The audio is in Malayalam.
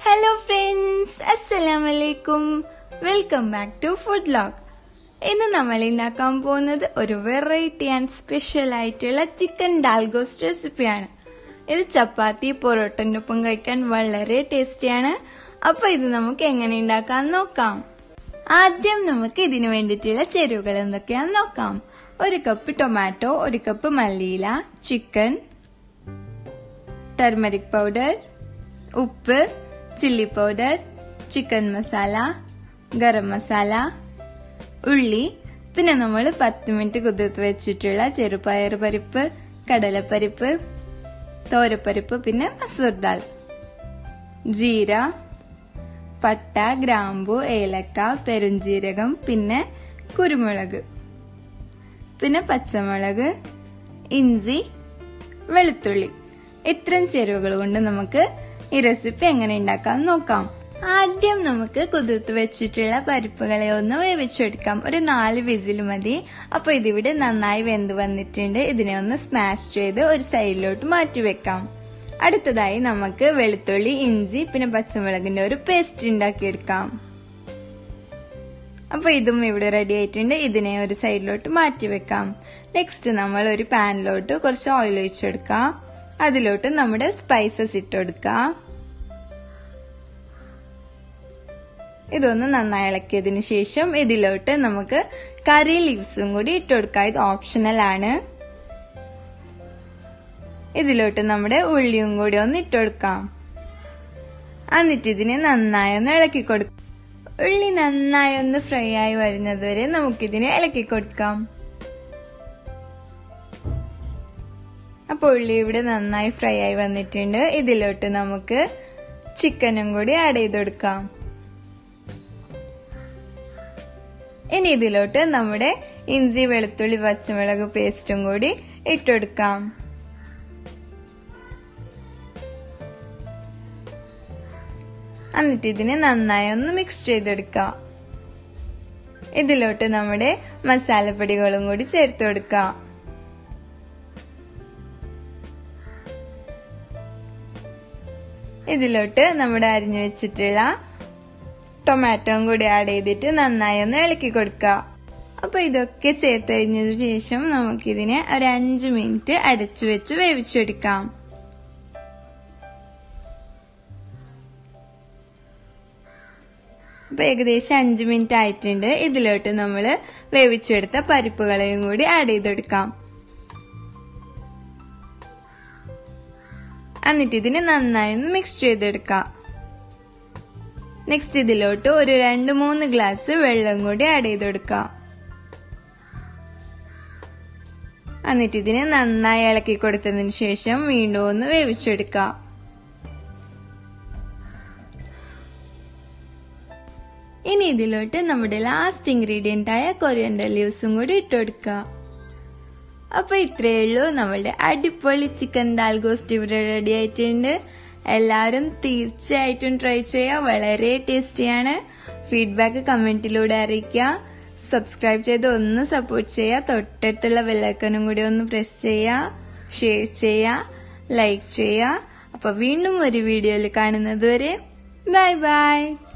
ഹലോ ഫ്രണ്ട്സ് അസ്സലാമലൈക്കും welcome back to food log ഇന്ന് നമ്മൾ ഉണ്ടാക്കാൻ പോകുന്നത് ഒരു വെറൈറ്റി ആൻഡ് സ്പെഷ്യൽ ആയിട്ടുള്ള ചിക്കൻ ഡാൽഗോസ് റെസിപ്പിയാണ് ഇത് ചപ്പാത്തി പൊറോട്ടൻ്റെ ഒപ്പം കഴിക്കാൻ വളരെ ടേസ്റ്റിയാണ് അപ്പൊ ഇത് നമുക്ക് എങ്ങനെ ഉണ്ടാക്കാൻ നോക്കാം ആദ്യം നമുക്ക് ഇതിനു വേണ്ടിയിട്ടുള്ള ചേരുവകൾ എന്തൊക്കെയാന്ന് നോക്കാം ഒരു കപ്പ് ടൊമാറ്റോ ഒരു കപ്പ് മല്ലിയില ചിക്കൻ ടർമറിക് പൗഡർ ഉപ്പ് chilli powder chicken masala garam masala ഉള്ളി പിന്നെ നമ്മൾ പത്ത് മിനിറ്റ് കുതിർത്ത് വെച്ചിട്ടുള്ള ചെറുപയർ പരിപ്പ് കടലപ്പരിപ്പ് തോരപ്പരിപ്പ് പിന്നെ മസൂർ ദാൽ ജീര പട്ട ഗ്രാമ്പു ഏലക്ക പെരുംജീരകം പിന്നെ കുരുമുളക് പിന്നെ പച്ചമുളക് ഇഞ്ചി വെളുത്തുള്ളി ഇത്രയും ചേരുവകൾ കൊണ്ട് നമുക്ക് ഈ റെസിപ്പി എങ്ങനെ ഉണ്ടാക്കാം നോക്കാം ആദ്യം നമുക്ക് കുതിർത്ത് വെച്ചിട്ടുള്ള പരിപ്പുകളെ ഒന്ന് വേവിച്ചെടുക്കാം ഒരു നാല് വിസിൽ മതി അപ്പൊ ഇതിവിടെ നന്നായി വെന്ത് വന്നിട്ടുണ്ട് ഇതിനെ ഒന്ന് സ്മാഷ് ചെയ്ത് ഒരു സൈഡിലോട്ട് മാറ്റി വെക്കാം അടുത്തതായി നമുക്ക് വെളുത്തുള്ളി ഇഞ്ചി പിന്നെ പച്ചമുളകിന്റെ ഒരു പേസ്റ്റ് ഉണ്ടാക്കിയെടുക്കാം അപ്പൊ ഇതും ഇവിടെ റെഡി ആയിട്ടുണ്ട് ഇതിനെ ഒരു സൈഡിലോട്ട് മാറ്റി വെക്കാം നെക്സ്റ്റ് നമ്മൾ ഒരു പാനിലോട്ട് കുറച്ച് ഓയിൽ ഒഴിച്ചെടുക്കാം അതിലോട്ട് നമ്മുടെ സ്പൈസസ് ഇട്ടെടുക്കാം ഇതൊന്ന് നന്നായി ഇളക്കിയതിന് ശേഷം ഇതിലോട്ട് നമുക്ക് കറി ലീവ്സും കൂടി ഇട്ടുകൊടുക്കാം ഇത് ഓപ്ഷണൽ ആണ് ഇതിലോട്ട് നമ്മുടെ ഉള്ളിയും കൂടി ഒന്ന് ഇട്ടുകൊടുക്കാം എന്നിട്ട് ഇതിനെ നന്നായി ഒന്ന് ഇളക്കി കൊടുക്കാം ഉള്ളി നന്നായി ഒന്ന് ഫ്രൈ ആയി വരുന്നത് വരെ നമുക്കിതിനെ ഇളക്കി കൊടുക്കാം അപ്പോൾ ഉള്ളി ഇവിടെ നന്നായി ഫ്രൈ ആയി വന്നിട്ടുണ്ട് ഇതിലോട്ട് നമുക്ക് ചിക്കനും കൂടി ആഡ് ചെയ്ത് കൊടുക്കാം ഇനി ഇതിലോട്ട് നമ്മുടെ ഇഞ്ചി വെളുത്തുള്ളി പച്ചമുളക് പേസ്റ്റും കൂടി ഇട്ടുകൊടുക്കാം എന്നിട്ട് ഇതിനെ നന്നായി ഒന്ന് മിക്സ് ചെയ്തെടുക്കാം ഇതിലോട്ട് നമ്മുടെ മസാലപ്പൊടികളും കൂടി ചേർത്ത് കൊടുക്കാം ഇതിലോട്ട് നമ്മുടെ അരിഞ്ഞു വെച്ചിട്ടുള്ള ടൊമാറ്റോയും കൂടി ആഡ് ചെയ്തിട്ട് നന്നായി ഒന്ന് ഇളക്കി കൊടുക്കുക അപ്പൊ ഇതൊക്കെ ചേർത്ത് കഴിഞ്ഞതിന് ശേഷം നമുക്കിതിനെ ഒരു അഞ്ച് മിനിറ്റ് അടച്ചു വെച്ച് വേവിച്ചെടുക്കാം അപ്പൊ ഏകദേശം അഞ്ച് മിനിറ്റ് ആയിട്ടുണ്ട് ഇതിലോട്ട് നമ്മൾ വേവിച്ചെടുത്ത പരിപ്പുകളെയും കൂടി ആഡ് ചെയ്തെടുക്കാം എന്നിട്ട് ഇതിനെ നന്നായി ഒന്ന് മിക്സ് ചെയ്തെടുക്കാം നെക്സ്റ്റ് ഇതിലോട്ട് ഒരു രണ്ട് മൂന്ന് ഗ്ലാസ് വെള്ളം കൂടി ആഡ് ചെയ്ത് കൊടുക്കാം എന്നിട്ട് ഇതിനെ നന്നായി ഇളക്കി കൊടുത്തതിന് ശേഷം വീണ്ടും ഒന്ന് വേവിച്ചെടുക്കാം ഇനി ഇതിലോട്ട് നമ്മുടെ ലാസ്റ്റ് ഇൻഗ്രീഡിയന്റ് ആയ കൊറിയൻഡർ ലീവ്സും കൂടി ഇട്ടുകൊടുക്കുക അപ്പൊ ഇത്രയേ ഉള്ളൂ നമ്മളുടെ അടിപൊളി ചിക്കൻ ഡാൽഗോസ്റ്റ് ഇവിടെ റെഡി ആയിട്ടുണ്ട് എല്ലാവരും തീർച്ചയായിട്ടും ട്രൈ ചെയ്യുക വളരെ ടേസ്റ്റിയാണ് ഫീഡ്ബാക്ക് കമന്റിലൂടെ അറിയിക്കുക സബ്സ്ക്രൈബ് ചെയ്ത് ഒന്ന് സപ്പോർട്ട് ചെയ്യുക തൊട്ടടുത്തുള്ള ബെല്ലൈക്കനും കൂടി ഒന്ന് പ്രസ് ചെയ്യുക ഷെയർ ചെയ്യുക ലൈക്ക് ചെയ്യുക അപ്പൊ വീണ്ടും ഒരു വീഡിയോയിൽ കാണുന്നത് വരെ ബൈ ബൈ